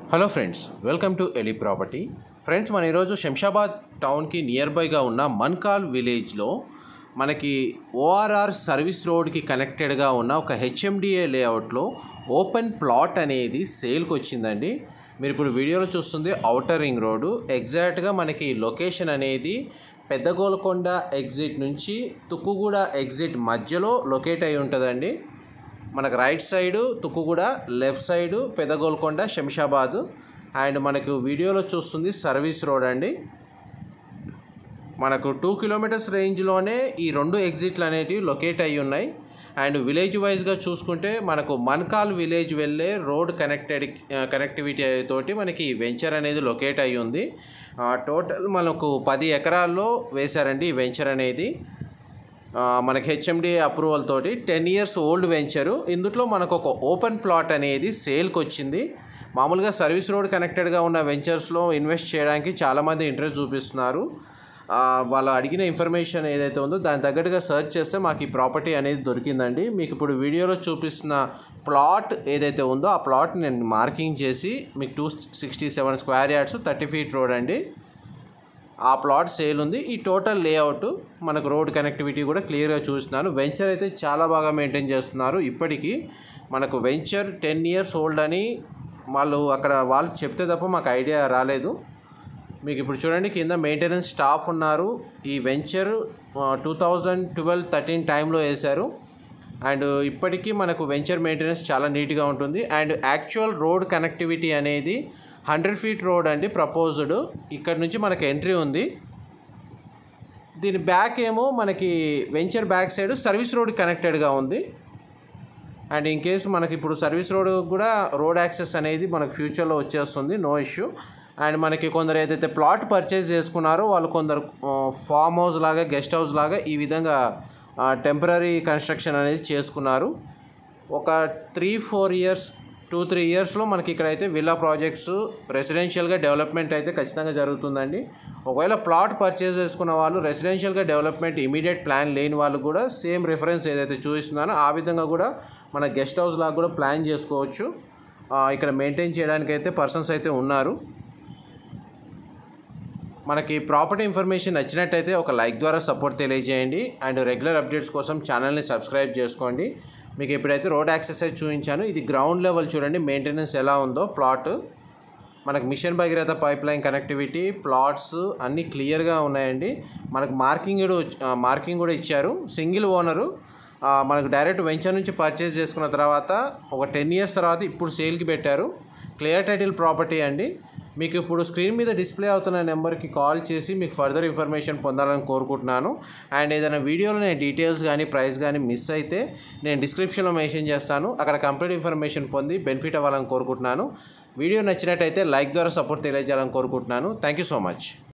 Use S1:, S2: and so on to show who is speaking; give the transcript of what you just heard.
S1: hello friends welcome to ఎలి property friends మన ఈరోజు శంషాబాద్ టౌన్కి నియర్ బైగా ఉన్న మన్కాల్ విలేజ్లో మనకి ఓఆర్ఆర్ సర్వీస్ రోడ్కి కనెక్టెడ్గా ఉన్న ఒక హెచ్ఎండిఏ లేఅవుట్లో ఓపెన్ ప్లాట్ అనేది సేల్కి వచ్చిందండి మీరు ఇప్పుడు వీడియోలో చూస్తుంది ఔటర్ రింగ్ రోడ్డు ఎగ్జాక్ట్గా మనకి లొకేషన్ అనేది పెద్ద గోల్కొండ ఎగ్జిట్ నుంచి తుక్కుగూడ ఎగ్జిట్ మధ్యలో లొకేట్ అయి ఉంటుందండి మనకు right side Tukkuguda left side Pedagolkonda Shamshabad and మనకు వీడియోలో చూస్తుంది సర్వీస్ రోడ్ అండి మనకు టూ కిలోమీటర్స్ రేంజ్లోనే ఈ రెండు ఎగ్జిట్లు అనేటివి లొకేట్ అయి ఉన్నాయి అండ్ విలేజ్ వైజ్గా చూసుకుంటే మనకు మన్కాల్ విలేజ్ వెళ్ళే రోడ్ కనెక్టెడ్ కనెక్టివిటీ తోటి మనకి ఈ వెంచర్ అనేది లొకేట్ అయి ఉంది టోటల్ మనకు పది ఎకరాల్లో వేశారండి ఈ వెంచర్ అనేది ఆ, మనకి హెచ్ఎండి అప్రూవల్ తోటి టెన్ ఇయర్స్ ఓల్డ్ వెంచరు ఇందులో మనకు ఒక ఓపెన్ ప్లాట్ అనేది సేల్కి వచ్చింది మామూలుగా సర్వీస్ రోడ్ కనెక్టెడ్గా ఉన్న వెంచర్స్లో ఇన్వెస్ట్ చేయడానికి చాలామంది ఇంట్రెస్ట్ చూపిస్తున్నారు ఆ, వాళ్ళు అడిగిన ఇన్ఫర్మేషన్ ఏదైతే ఉందో దాని తగ్గట్టుగా సెర్చ్ చేస్తే మాకు ఈ ప్రాపర్టీ అనేది దొరికిందండి మీకు ఇప్పుడు వీడియోలో చూపిస్తున్న ప్లాట్ ఏదైతే ఉందో ఆ ప్లాట్ నేను మార్కింగ్ చేసి మీకు two sixty seven square yards thirty feet road అండి ఆ ప్లాట్ సేల్ ఉంది ఈ టోటల్ లేఅవుట్ మనకు రోడ్ కనెక్టివిటీ కూడా క్లియర్గా చూస్తున్నాను వెంచర్ అయితే చాలా బాగా మెయింటైన్ చేస్తున్నారు ఇప్పటికీ మనకు వెంచర్ టెన్ ఇయర్స్ ఓల్డ్ అని వాళ్ళు అక్కడ వాళ్ళు చెప్తే తప్ప మాకు ఐడియా రాలేదు మీకు ఇప్పుడు చూడండి కింద మెయింటెనెన్స్ స్టాఫ్ ఉన్నారు ఈ venture two thousand twelve thirteen టైంలో వేశారు అండ్ ఇప్పటికీ మనకు వెంచర్ మెయింటెనెన్స్ చాలా నీట్గా ఉంటుంది అండ్ యాక్చువల్ రోడ్ కనెక్టివిటీ అనేది హండ్రెడ్ ఫీట్ రోడ్ అండి ప్రపోజ్డ్ ఇక్కడ నుంచి మనకి ఎంట్రీ ఉంది దీని బ్యాక్ ఏమో మనకి venture back side service road కనెక్టెడ్గా ఉంది అండ్ ఇన్ కేసు మనకి ఇప్పుడు సర్వీస్ రోడ్ కూడా రోడ్ యాక్సెస్ అనేది మనకు ఫ్యూచర్లో వచ్చేస్తుంది నో ఇష్యూ అండ్ మనకి కొందరు ఏదైతే ప్లాట్ పర్చేస్ చేసుకున్నారో వాళ్ళు కొందరు ఫామ్ హౌస్ లాగా గెస్ట్ హౌస్ లాగా ఈ విధంగా టెంపరీ కన్స్ట్రక్షన్ అనేది చేసుకున్నారు ఒక three four years two three ఇయర్స్లో మనకి ఇక్కడైతే విల్లా ప్రాజెక్ట్స్ రెసిడెన్షియల్గా డెవలప్మెంట్ అయితే ఖచ్చితంగా జరుగుతుందండి ఒకవేళ ప్లాట్ పర్చేస్ చేసుకున్న వాళ్ళు రెసిడెన్షియల్గా డెవలప్మెంట్ ఇమీడియట్ ప్లాన్ లేని వాళ్ళు కూడా సేమ్ రిఫరెన్స్ ఏదైతే చూపిస్తున్నానో ఆ విధంగా కూడా మన గెస్ట్ హౌస్ లాగా కూడా ప్లాన్ చేసుకోవచ్చు ఆ, ఇక్కడ మెయింటైన్ చేయడానికి అయితే పర్సన్స్ అయితే ఉన్నారు మనకి ప్రాపర్టీ ఇన్ఫర్మేషన్ నచ్చినట్టయితే ఒక లైక్ ద్వారా సపోర్ట్ తెలియజేయండి అండ్ రెగ్యులర్ అప్డేట్స్ కోసం ఛానల్ని సబ్స్క్రైబ్ చేసుకోండి మీకు ఎప్పుడైతే రోడ్ యాక్సెస్ అయితే చూపించాను ఇది గ్రౌండ్ లెవెల్ చూడండి మెయింటెనెన్స్ ఎలా ఉందో ప్లాట్ మనకు mission Bhagiratha pipeline connectivity plots అన్నీ క్లియర్గా ఉన్నాయండి మనకు మార్కింగ్ కూడా వచ్చి- ఆ, మార్కింగ్ కూడా ఇచ్చారు సింగిల్ ఓనరు ఆ, మనకు డైరెక్ట్ వెంచర్ నుంచి పర్చేస్ చేసుకున్న తర్వాత ఒక టెన్ ఇయర్స్ తర్వాత ఇప్పుడు సేల్కి పెట్టారు క్లియర్ టైటిల్ ప్రాపర్టీ అండి మీకు ఇప్పుడు స్క్రీన్ మీద డిస్ప్లే అవుతున్న నెంబర్కి కాల్ చేసి మీకు ఫర్దర్ ఇన్ఫర్మేషన్ పొందాలని కోరుకుంటున్నాను అండ్ ఏదైనా వీడియోలో నేను డీటెయిల్స్ కానీ ప్రైస్ కానీ మిస్ అయితే నేను డిస్క్రిప్షన్లో మెన్షన్ చేస్తాను అక్కడ కంప్లీట్ ఇన్ఫర్మేషన్ పొంది బెనిఫిట్ అవ్వాలని కోరుకుంటున్నాను వీడియో నచ్చినట్టయితే లైక్ ద్వారా సపోర్ట్ తెలియజేయాలని కోరుకుంటున్నాను థ్యాంక్ యూ సో మచ్